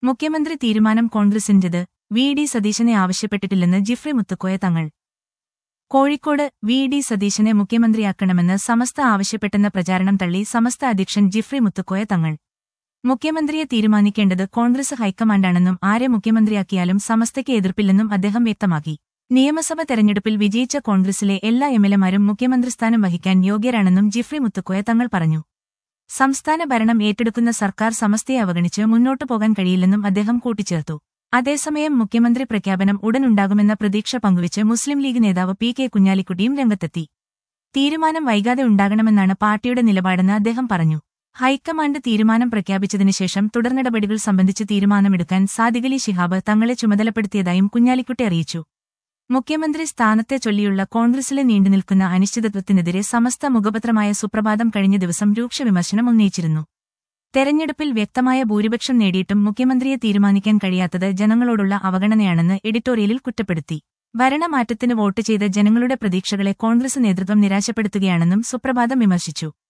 മുഖ്യമന്ത്രി തീരുമാനം കോൺഗ്രസിന്റേത് V D സതീശനെ ആവശ്യപ്പെട്ടിട്ടില്ലെന്ന് ജിഫ്രി മുത്തുക്കോയ തങ്ങൾ കോഴിക്കോട് വി ഡി സതീശനെ മുഖ്യമന്ത്രിയാക്കണമെന്ന് സമസ്ത ആവശ്യപ്പെട്ടെന്ന പ്രചാരണം തള്ളി സമസ്ത അധ്യക്ഷൻ ജിഫ്രി മുത്തുക്കോയ തങ്ങൾ മുഖ്യമന്ത്രിയെ തീരുമാനിക്കേണ്ടത് കോൺഗ്രസ് ഹൈക്കമാൻഡാണെന്നും ആരെ മുഖ്യമന്ത്രിയാക്കിയാലും സമസ്തയ്ക്ക് എതിർപ്പില്ലെന്നും അദ്ദേഹം വ്യക്തമാക്കി നിയമസഭ തെരഞ്ഞെടുപ്പിൽ വിജയിച്ച കോൺഗ്രസിലെ എല്ലാ എംഎൽഎമാരും മുഖ്യമന്ത്രിസ്ഥാനം വഹിക്കാൻ യോഗ്യരാണെന്നും ജിഫ്രി മുത്തുക്കോയ തങ്ങൾ പറഞ്ഞു സംസ്ഥാന ഭരണം ഏറ്റെടുക്കുന്ന സർക്കാർ സമസ്തയെ അവഗണിച്ച് മുന്നോട്ടു പോകാൻ കഴിയില്ലെന്നും അദ്ദേഹം കൂട്ടിച്ചേർത്തു അതേസമയം മുഖ്യമന്ത്രി പ്രഖ്യാപനം ഉടനുണ്ടാകുമെന്ന പ്രതീക്ഷ പങ്കുവച്ച് മുസ്ലിം ലീഗ് നേതാവ് പി കെ കുഞ്ഞാലിക്കുട്ടിയും രംഗത്തെത്തി തീരുമാനം വൈകാതെ ഉണ്ടാകണമെന്നാണ് പാർട്ടിയുടെ നിലപാടെന്ന് അദ്ദേഹം പറഞ്ഞു ഹൈക്കമാൻഡ് തീരുമാനം പ്രഖ്യാപിച്ചതിനു ശേഷം തുടർനടപടികൾ സംബന്ധിച്ച് തീരുമാനമെടുക്കാൻ സാദിഖലി ശിഹാബ് തങ്ങളെ ചുമതലപ്പെടുത്തിയതായും കുഞ്ഞാലിക്കുട്ടി അറിയിച്ചു മുഖ്യമന്ത്രി സ്ഥാനത്തെ ചൊല്ലിയുള്ള കോൺഗ്രസിലെ നീണ്ടുനിൽക്കുന്ന അനിശ്ചിതത്വത്തിനെതിരെ സമസ്ത മുഖപത്രമായ സുപ്രഭാതം കഴിഞ്ഞ ദിവസം രൂക്ഷ വിമർശനം ഉന്നയിച്ചിരുന്നു തെരഞ്ഞെടുപ്പിൽ വ്യക്തമായ ഭൂരിപക്ഷം നേടിയിട്ടും മുഖ്യമന്ത്രിയെ തീരുമാനിക്കാൻ കഴിയാത്തത് ജനങ്ങളോടുള്ള അവഗണനയാണെന്ന് എഡിറ്റോറിയലിൽ കുറ്റപ്പെടുത്തി ഭരണമാറ്റത്തിന് വോട്ട് ചെയ്ത ജനങ്ങളുടെ പ്രതീക്ഷകളെ കോൺഗ്രസ് നേതൃത്വം നിരാശപ്പെടുത്തുകയാണെന്നും സുപ്രഭാതം വിമർശിച്ചു